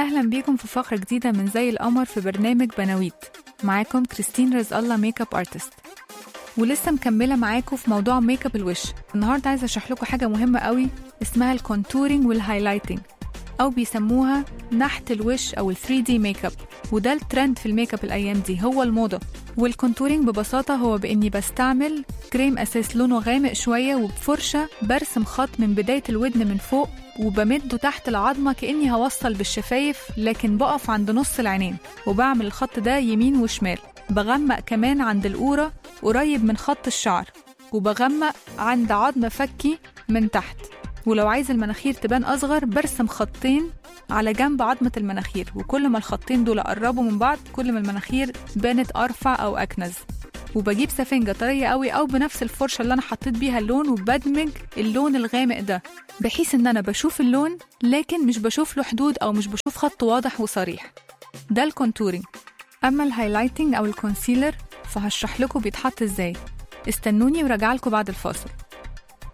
أهلا بيكم في فقرة جديدة من زي القمر في برنامج بناويت معاكم كريستين رزق الله ميك اب ارتست ولسه مكملة معاكم في موضوع ميك اب الوش النهاردة عايزة أشرح لكم حاجة مهمة قوي اسمها الكونتورينج والهايلايتنج أو بيسموها نحت الوش أو ال 3 دي ميك اب وده الترند في الميك اب الأيام دي هو الموضة والكونتورينج ببساطة هو بإني بستعمل كريم أساس لونه غامق شوية وبفرشة برسم خط من بداية الودن من فوق وبمده تحت العظمة كأني هوصل بالشفايف لكن بقف عند نص العينين وبعمل الخط ده يمين وشمال بغمق كمان عند القورة قريب من خط الشعر وبغمق عند عظم فكي من تحت ولو عايز المناخير تبان أصغر برسم خطين على جنب عظمة المناخير وكل ما الخطين دول قربوا من بعض كل ما المناخير بانت أرفع أو أكنز وبجيب سفنجة طرية قوي أو بنفس الفرشة اللي أنا حطيت بيها اللون وبدمج اللون الغامق ده بحيث إن أنا بشوف اللون لكن مش بشوف له حدود أو مش بشوف خط واضح وصريح ده الكونتورينج أما الهايلايتنج أو الكونسيلر فهشرح لكم بيتحط إزاي استنوني وراجع لكم بعد الفاصل